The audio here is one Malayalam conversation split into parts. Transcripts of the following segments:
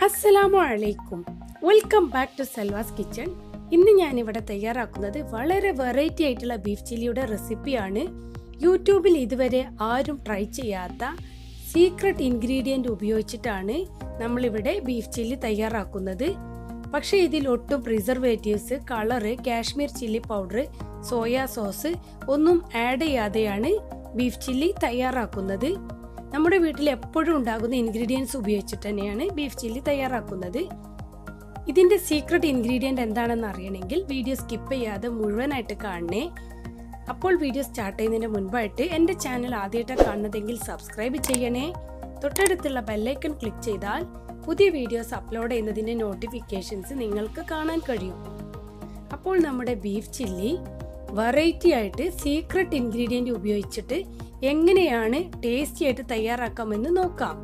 അസ്സലാമു അലൈക്കും welcome back to Selva's kitchen ഇന്ന് ഞാൻ ഇവിടെ തയ്യാറാക്കുന്നത് വളരെ വെറൈറ്റി ആയിട്ടുള്ള ബീഫ് ചില്ലിയുടെ റെസിപ്പിയാണ് യൂട്യൂബിൽ ഇതുവരെ ആരും ട്രൈ ചെയ്യാത്ത സീക്രട്ട് ഇൻഗ്രീഡിയൻ്റ് ഉപയോഗിച്ചിട്ടാണ് നമ്മളിവിടെ ബീഫ് ചില്ലി തയ്യാറാക്കുന്നത് പക്ഷേ ഇതിൽ ഒട്ടും preservatives colour Kashmir chilli powder soya sauce ഒന്നും ആഡ് ചെയ്യാതെയാണ് ബീഫ് ചില്ലി തയ്യാറാക്കുന്നത് നമ്മുടെ വീട്ടിൽ എപ്പോഴും ഉണ്ടാകുന്ന ഇൻഗ്രീഡിയൻസ് ഉപയോഗിച്ചിട്ട് തന്നെയാണ് ബീഫ് ചില്ലി തയ്യാറാക്കുന്നത് ഇതിന്റെ സീക്രട്ട് ഇൻഗ്രീഡിയന്റ് എന്താണെന്ന് അറിയണമെങ്കിൽ വീഡിയോ സ്കിപ്പ് ചെയ്യാതെ മുഴുവനായിട്ട് കാണണേ അപ്പോൾ വീഡിയോ സ്റ്റാർട്ട് ചെയ്യുന്നതിന് മുൻപായിട്ട് എൻ്റെ ചാനൽ ആദ്യമായിട്ട് കാണുന്നതെങ്കിൽ സബ്സ്ക്രൈബ് ചെയ്യണേ തൊട്ടടുത്തുള്ള ബെല്ലൈക്കൺ ക്ലിക്ക് ചെയ്താൽ പുതിയ വീഡിയോസ് അപ്ലോഡ് ചെയ്യുന്നതിൻ്റെ നോട്ടിഫിക്കേഷൻസ് നിങ്ങൾക്ക് കാണാൻ കഴിയും അപ്പോൾ നമ്മുടെ ബീഫ് ചില്ലി വെറൈറ്റി ആയിട്ട് സീക്രട്ട് ഇൻഗ്രീഡിയൻ്റ് ഉപയോഗിച്ചിട്ട് എങ്ങനെയാണ് ടേസ്റ്റി ആയിട്ട് തയ്യാറാക്കാമെന്ന് നോക്കാം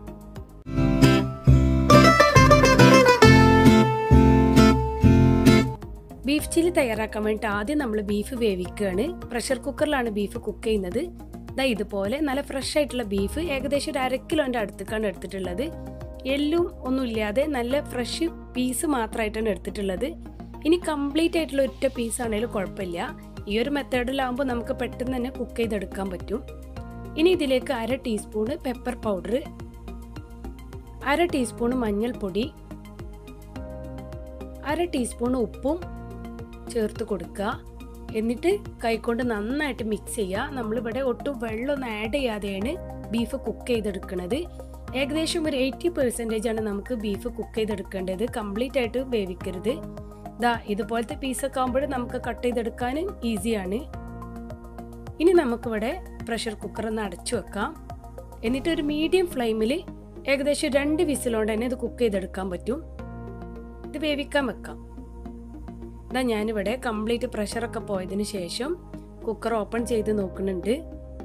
ബീഫ് ചില്ലി തയ്യാറാക്കാൻ വേണ്ടി ആദ്യം നമ്മൾ ബീഫ് വേവിക്കുകയാണ് പ്രഷർ കുക്കറിലാണ് ബീഫ് കുക്ക് ചെയ്യുന്നത് ദാ ഇതുപോലെ നല്ല ഫ്രഷ് ആയിട്ടുള്ള ബീഫ് ഏകദേശം ഒരു അര കിലോൻ്റെ അടുത്തേക്കാണ് എടുത്തിട്ടുള്ളത് എല്ലും ഒന്നും ഇല്ലാതെ നല്ല ഫ്രഷ് പീസ് മാത്രമായിട്ടാണ് എടുത്തിട്ടുള്ളത് ഇനി കംപ്ലീറ്റ് ആയിട്ടുള്ള ഒറ്റ പീസ് ആണെങ്കിലും കുഴപ്പമില്ല ഈ ഒരു മെത്തേഡിലാവുമ്പോൾ നമുക്ക് പെട്ടെന്ന് തന്നെ കുക്ക് ചെയ്തെടുക്കാൻ പറ്റും ഇനി ഇതിലേക്ക് അര ടീസ്പൂണ് പെപ്പർ പൗഡർ അര ടീസ്പൂണ് മഞ്ഞൾപ്പൊടി അര ടീസ്പൂൺ ഉപ്പും ചേർത്ത് കൊടുക്കുക എന്നിട്ട് കൈകൊണ്ട് നന്നായിട്ട് മിക്സ് ചെയ്യുക നമ്മളിവിടെ ഒട്ടും വെള്ളമൊന്നും ആഡ് ചെയ്യാതെയാണ് ബീഫ് കുക്ക് ചെയ്തെടുക്കുന്നത് ഏകദേശം ഒരു എയ്റ്റി പെർസെൻറ്റേജ് ആണ് നമുക്ക് ബീഫ് കുക്ക് ചെയ്തെടുക്കേണ്ടത് കംപ്ലീറ്റ് ആയിട്ട് വേവിക്കരുത് ദാ ഇതുപോലത്തെ പീസൊക്കെ ആകുമ്പോൾ നമുക്ക് കട്ട് ചെയ്തെടുക്കാൻ ഈസിയാണ് ഇനി നമുക്കിവിടെ പ്രഷർ കുക്കർ ഒന്ന് അടച്ചു വെക്കാം എന്നിട്ട് ഒരു മീഡിയം ഫ്ലെയിമിൽ ഏകദേശം രണ്ട് വിസിലോണ്ട് തന്നെ ഇത് കുക്ക് ചെയ്തെടുക്കാൻ പറ്റും ഇത് വേവിക്കാൻ വെക്കാം ഇതാ ഞാനിവിടെ കംപ്ലീറ്റ് പ്രഷറൊക്കെ പോയതിന് ശേഷം കുക്കർ ഓപ്പൺ ചെയ്ത് നോക്കുന്നുണ്ട്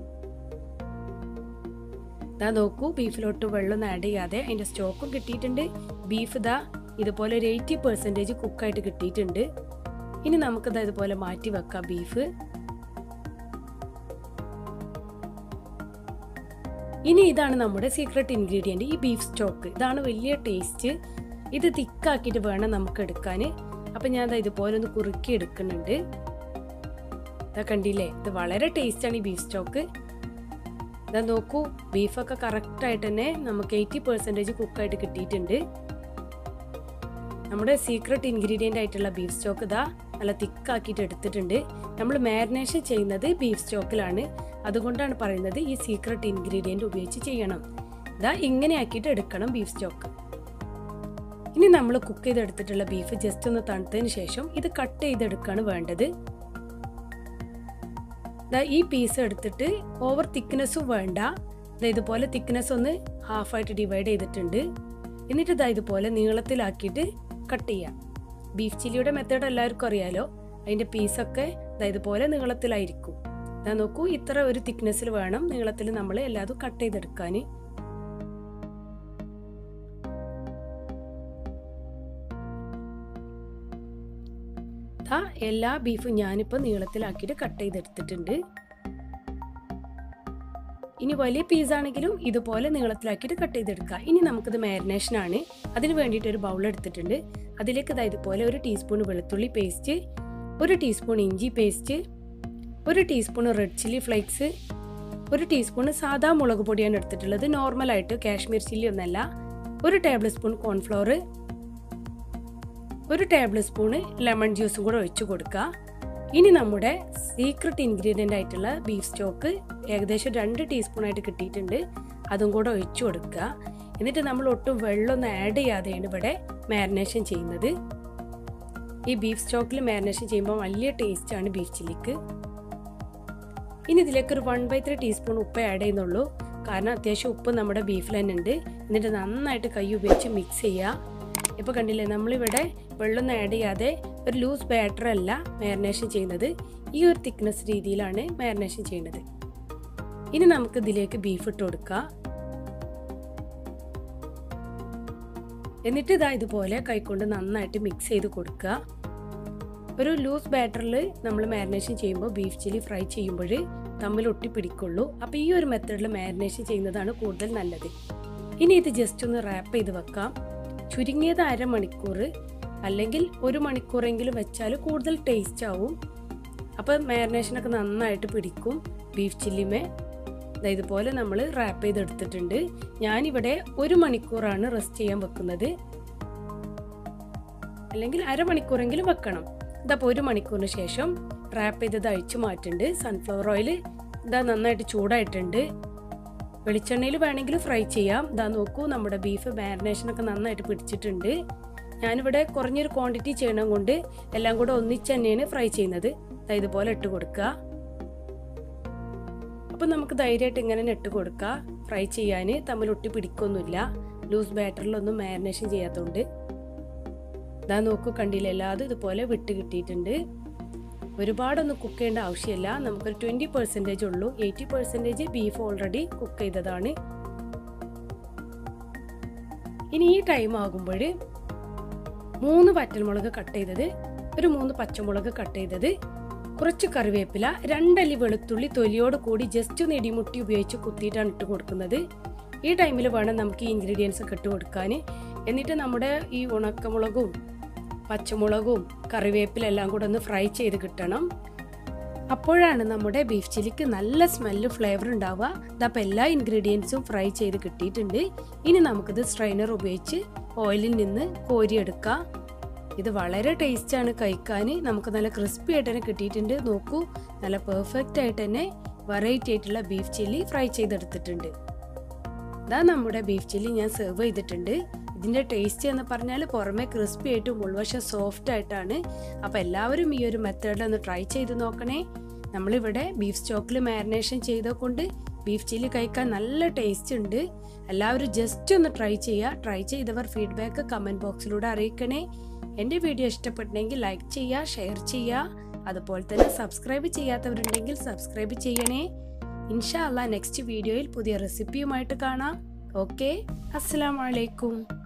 ഇതാ നോക്കൂ ബീഫിലോട്ട് വെള്ളം ആഡ് ചെയ്യാതെ അതിൻ്റെ സ്റ്റോക്കും കിട്ടിയിട്ടുണ്ട് ബീഫ് ഇതാ ഇതുപോലെ ഒരു എയ്റ്റി പെർസെൻറ്റേജ് കുക്കായിട്ട് കിട്ടിയിട്ടുണ്ട് ഇനി നമുക്കിത് ഇതുപോലെ മാറ്റി വെക്കാം ബീഫ് ഇനി ഇതാണ് നമ്മുടെ സീക്രട്ട് ഇൻഗ്രീഡിയൻറ്റ് ഈ ബീഫ് സ്റ്റോക്ക് ഇതാണ് വലിയ ടേസ്റ്റ് ഇത് തിക്കാക്കിയിട്ട് വേണം നമുക്ക് എടുക്കാൻ അപ്പം ഞാൻ ഇതുപോലെ ഒന്ന് കുറുക്കി എടുക്കുന്നുണ്ട് ഇതാ കണ്ടില്ലേ ഇത് വളരെ ടേസ്റ്റാണ് ഈ ബീഫ് സ്റ്റോക്ക് ഇതാ നോക്കൂ ബീഫൊക്കെ കറക്റ്റായിട്ട് തന്നെ നമുക്ക് എയ്റ്റി പെർസെൻറ്റേജ് കുക്കായിട്ട് കിട്ടിയിട്ടുണ്ട് നമ്മുടെ സീക്രട്ട് ഇൻഗ്രീഡിയൻ്റ് ആയിട്ടുള്ള ബീഫ് സ്റ്റോക്ക് ഇതാ നല്ല തിക്കാക്കിയിട്ട് എടുത്തിട്ടുണ്ട് നമ്മൾ മാരിനേഷൻ ചെയ്യുന്നത് ബീഫ് സ്റ്റോക്കിലാണ് അതുകൊണ്ടാണ് പറയുന്നത് ഈ സീക്രട്ട് ഇൻഗ്രീഡിയൻ്റ് ഉപയോഗിച്ച് ചെയ്യണം ഇതാ ഇങ്ങനെ ആക്കിയിട്ട് എടുക്കണം ബീഫ് സ്റ്റോക്ക് ഇനി നമ്മൾ കുക്ക് ചെയ്തെടുത്തിട്ടുള്ള ബീഫ് ജസ്റ്റ് ഒന്ന് തണുത്തതിന് ശേഷം ഇത് കട്ട് ചെയ്തെടുക്കുകയാണ് വേണ്ടത് ദാ ഈ പീസ് എടുത്തിട്ട് ഓവർ തിക്നെസ്സും വേണ്ട ദാ ഇതുപോലെ തിക്നെസ് ഒന്ന് ഹാഫായിട്ട് ഡിവൈഡ് ചെയ്തിട്ടുണ്ട് എന്നിട്ട് ദാ ഇതുപോലെ നീളത്തിലാക്കിയിട്ട് കട്ട് ചെയ്യാം ബീഫ് ചില്ലിയുടെ മെത്തേഡ് എല്ലാവർക്കും അറിയാലോ അതിൻ്റെ പീസൊക്കെ ദാ ഇതുപോലെ നീളത്തിലായിരിക്കും ദാ നോക്കൂ ഇത്ര ഒരു തിക്നെസ്സിൽ വേണം നീളത്തിൽ നമ്മൾ എല്ലാതും കട്ട് ചെയ്തെടുക്കാൻ ദാ എല്ലാ ബീഫും ഞാനിപ്പോൾ നീളത്തിലാക്കിയിട്ട് കട്ട് ചെയ്തെടുത്തിട്ടുണ്ട് ഇനി വലിയ പീസാണെങ്കിലും ഇതുപോലെ നീളത്തിലാക്കിയിട്ട് കട്ട് ചെയ്തെടുക്കുക ഇനി നമുക്കിത് മാരിനേഷനാണ് അതിന് വേണ്ടിയിട്ട് ഒരു ബൗൾ എടുത്തിട്ടുണ്ട് അതിലേക്ക് ഇതാ ഇതുപോലെ ഒരു ടീസ്പൂൺ വെളുത്തുള്ളി പേസ്റ്റ് ഒരു ടീസ്പൂൺ ഇഞ്ചി പേസ്റ്റ് ഒരു ടീസ്പൂൺ റെഡ് ചില്ലി ഫ്ലേക്സ് ഒരു ടീസ്പൂൺ സാദാ മുളക് പൊടിയാണ് എടുത്തിട്ടുള്ളത് നോർമലായിട്ട് കാശ്മീർ ചില്ലി ഒന്നല്ല ഒരു ടേബിൾ സ്പൂൺ കോൺഫ്ലോർ ഒരു ടേബിൾ സ്പൂണ് ലെമൺ ജ്യൂസും കൂടെ ഒഴിച്ചു കൊടുക്കുക ഇനി നമ്മുടെ സീക്രട്ട് ഇൻഗ്രീഡിയൻ്റ് ആയിട്ടുള്ള ബീഫ് സ്റ്റോക്ക് ഏകദേശം രണ്ട് ടീസ്പൂൺ ആയിട്ട് കിട്ടിയിട്ടുണ്ട് അതും കൂടെ ഒഴിച്ചു കൊടുക്കുക എന്നിട്ട് നമ്മൾ ഒട്ടും വെള്ളമൊന്നും ആഡ് ചെയ്യാതെയാണ് ഇവിടെ മാരിനേഷൻ ചെയ്യുന്നത് ഈ ബീഫ് സ്റ്റോക്കിൽ മാരിനേഷൻ ചെയ്യുമ്പോൾ വലിയ ടേസ്റ്റാണ് ബീഫ് ചില്ലിക്ക് ഇനി ഇതിലേക്ക് ഒരു വൺ ബൈ ത്രീ ടീസ്പൂൺ ഉപ്പ് ആഡ് ചെയ്യുന്നുള്ളൂ കാരണം അത്യാവശ്യം ഉപ്പ് നമ്മുടെ ബീഫിൽ തന്നെ ഉണ്ട് എന്നിട്ട് നന്നായിട്ട് കൈ ഉപയോഗിച്ച് മിക്സ് ചെയ്യുക ഇപ്പോൾ കണ്ടില്ലേ നമ്മളിവിടെ വെള്ളമൊന്നും ആഡ് ചെയ്യാതെ ഒരു ലൂസ് ബാറ്റർ അല്ല മാരിനേഷൻ ചെയ്യുന്നത് ഈ ഒരു തിക്നെസ് രീതിയിലാണ് മാരിനേഷൻ ചെയ്യുന്നത് ഇനി നമുക്ക് ഇതിലേക്ക് ബീഫ് ഇട്ട് കൊടുക്കുക എന്നിട്ട് ഇതാ ഇതുപോലെ കൈകൊണ്ട് നന്നായിട്ട് മിക്സ് ചെയ്ത് കൊടുക്കുക ഒരു ലൂസ് ബാറ്ററിൽ നമ്മൾ മാരിനേഷൻ ചെയ്യുമ്പോൾ ബീഫ് ചില്ലി ഫ്രൈ ചെയ്യുമ്പോൾ തമ്മിൽ ഒട്ടിപ്പിടിക്കുള്ളൂ അപ്പോൾ ഈ ഒരു മെത്തേഡിൽ മാരിനേഷൻ ചെയ്യുന്നതാണ് കൂടുതൽ നല്ലത് ഇനി ഇത് ജസ്റ്റ് ഒന്ന് റാപ്പ് ചെയ്ത് വെക്കാം ചുരുങ്ങിയത് അരമണിക്കൂർ അല്ലെങ്കിൽ ഒരു മണിക്കൂറെങ്കിലും വെച്ചാൽ കൂടുതൽ ടേസ്റ്റ് ആവും അപ്പോൾ മാരിനേഷനൊക്കെ നന്നായിട്ട് പിടിക്കും ബീഫ് ചില്ലിമേ ദാ ഇതുപോലെ നമ്മൾ റാപ്പ് ചെയ്തെടുത്തിട്ടുണ്ട് ഞാനിവിടെ ഒരു മണിക്കൂറാണ് റെസ്റ്റ് ചെയ്യാൻ വെക്കുന്നത് അല്ലെങ്കിൽ അരമണിക്കൂറെങ്കിലും വെക്കണം ഇതപ്പോൾ ഒരു മണിക്കൂറിന് ശേഷം റാപ്പ് ചെയ്തത് അഴിച്ചു മാറ്റുന്നുണ്ട് സൺഫ്ലവർ ഓയിൽ ഇതാ നന്നായിട്ട് ചൂടായിട്ടുണ്ട് വെളിച്ചെണ്ണയിൽ വേണമെങ്കിൽ ഫ്രൈ ചെയ്യാം ഇതാ നോക്കൂ നമ്മുടെ ബീഫ് മാരിനേഷനൊക്കെ നന്നായിട്ട് പിടിച്ചിട്ടുണ്ട് ഞാനിവിടെ കുറഞ്ഞൊരു ക്വാണ്ടിറ്റി ചെയ്യണം കൊണ്ട് എല്ലാം കൂടെ ഒന്നിച്ച് തന്നെയാണ് ഫ്രൈ ചെയ്യുന്നത് ദാ ഇതുപോലെ ഇട്ട് കൊടുക്കുക അപ്പം നമുക്ക് ധൈര്യമായിട്ട് ഇങ്ങനെ ഇട്ട് കൊടുക്കുക ഫ്രൈ ചെയ്യാൻ തമ്മിൽ ഒട്ടി പിടിക്കൊന്നുമില്ല ലൂസ് ബാറ്ററിലൊന്നും മാരിനേഷൻ ചെയ്യാത്തതുകൊണ്ട് ഇതാ നോക്കൂ കണ്ടില്ല എല്ലാതും ഇതുപോലെ വിട്ട് കിട്ടിയിട്ടുണ്ട് ഒരുപാടൊന്നും കുക്ക് ചെയ്യേണ്ട ആവശ്യമില്ല നമുക്കൊരു ട്വൻറ്റി പെർസെൻറ്റേജ് ഉള്ളൂ eighty percentage beef already cook ചെയ്തതാണ് ഇനി ഈ ടൈം ആകുമ്പോൾ മൂന്ന് വറ്റൽമുളക് കട്ട് ചെയ്തത് ഒരു മൂന്ന് പച്ചമുളക് കട്ട് ചെയ്തത് കുറച്ച് കറിവേപ്പില രണ്ടല്ലി വെളുത്തുള്ളി തൊലിയോട് കൂടി ജസ്റ്റ് ഒന്ന് ഇടിമുട്ടി ഉപയോഗിച്ച് കുത്തിയിട്ടാണ് ഇട്ട് കൊടുക്കുന്നത് ഈ ടൈമിൽ വേണം നമുക്ക് ഈ ഇൻഗ്രീഡിയൻസ് ഒക്കെ ഇട്ട് കൊടുക്കാൻ എന്നിട്ട് നമ്മുടെ ഈ ഉണക്കമുളകും പച്ചമുളകും കറിവേപ്പില എല്ലാം കൂടെ ഒന്ന് ഫ്രൈ ചെയ്ത് കിട്ടണം അപ്പോഴാണ് നമ്മുടെ ബീഫ് ചില്ലിക്ക് നല്ല സ്മെല്ല് ഫ്ലേവർ ഉണ്ടാവുക ഇതപ്പോൾ എല്ലാ ഇൻഗ്രീഡിയൻസും ഫ്രൈ ചെയ്ത് കിട്ടിയിട്ടുണ്ട് ഇനി നമുക്കിത് സ്ട്രെയിനർ ഉപയോഗിച്ച് ഓയിലിൽ നിന്ന് കോരിയെടുക്കാം ഇത് വളരെ ടേസ്റ്റാണ് കഴിക്കാൻ നമുക്ക് നല്ല ക്രിസ്പി ആയിട്ട് തന്നെ കിട്ടിയിട്ടുണ്ട് നോക്കൂ നല്ല പെർഫെക്റ്റ് ആയിട്ട് തന്നെ വെറൈറ്റി ആയിട്ടുള്ള ബീഫ് ചില്ലി ഫ്രൈ ചെയ്തെടുത്തിട്ടുണ്ട് ഇതാ നമ്മുടെ ബീഫ് ചില്ലി ഞാൻ സെർവ് ചെയ്തിട്ടുണ്ട് ഇതിൻ്റെ ടേസ്റ്റ് എന്ന് പറഞ്ഞാൽ പുറമെ ക്രിസ്പി ആയിട്ടും ഉൾവശം സോഫ്റ്റ് ആയിട്ടാണ് അപ്പോൾ എല്ലാവരും ഈ ഒരു മെത്തേഡിൽ ഒന്ന് ട്രൈ ചെയ്ത് നോക്കണേ നമ്മളിവിടെ ബീഫ് സ്റ്റോക്കിൽ മാരിനേഷൻ ചെയ്തുകൊണ്ട് ബീഫ് ചില്ലി കഴിക്കാൻ നല്ല ടേസ്റ്റ് ഉണ്ട് എല്ലാവരും ജസ്റ്റ് ഒന്ന് ട്രൈ ചെയ്യുക ട്രൈ ചെയ്തവർ ഫീഡ്ബാക്ക് കമൻറ്റ് ബോക്സിലൂടെ അറിയിക്കണേ എൻ്റെ വീഡിയോ ഇഷ്ടപ്പെട്ടെങ്കിൽ ലൈക്ക് ചെയ്യുക ഷെയർ ചെയ്യുക അതുപോലെ തന്നെ സബ്സ്ക്രൈബ് ചെയ്യാത്തവരുണ്ടെങ്കിൽ സബ്സ്ക്രൈബ് ചെയ്യണേ ഇൻഷാ അല്ല നെക്സ്റ്റ് വീഡിയോയിൽ പുതിയ റെസിപ്പിയുമായിട്ട് കാണാം ഓക്കെ അസ്സലാമലൈക്കും